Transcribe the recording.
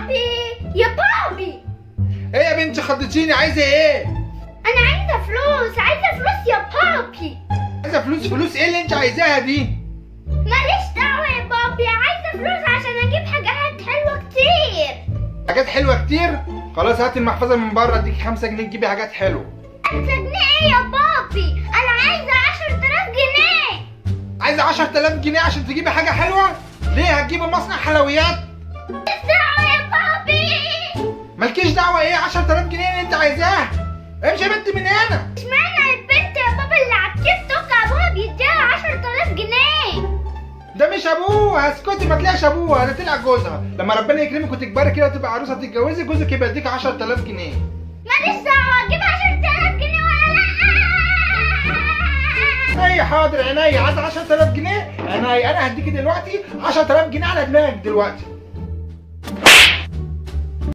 بابي يا بابي ايه يا بنتي خضتيني عايزه ايه انا عايزه فلوس عايزه فلوس يا بابي عايزه فلوس فلوس ايه اللي انت عايزاها دي ماليش دعوه يا بابي عايزه فلوس عشان اجيب حاجات حلوه كتير حاجات حلوه كتير خلاص هات المحفظه من بره اديكي 5 جنيه تجيبي حاجات حلوه خمسة جنيه ايه يا بابي انا عايزه عشرة آلاف جنيه عايزه 10000 جنيه عشان تجيبي حاجه حلوه ليه هتجيبي مصنع حلويات ماليش دعوه يا بابي مالكيش دعوه ايه 10000 جنيه اللي انت عايزاها امشي يا بنت من هنا اشمعنى البنت يا بابا اللي على التيك توك ابوها بيديها عشرة آلاف جنيه ده مش ابوها اسكتي ما تلاقيش ابوها ده طلع جوزها لما ربنا يكرمك وتكبري كده وتبقى عروسه تتجوزي جوزك يبقى يديك 10000 جنيه ماليش دعوه اجيب عشرة آلاف جنيه ولا لا عينيا حاضر عينيا عايز 10000 جنيه عينيا انا هديكي دلوقتي 10000 جنيه على دماغك دلوقتي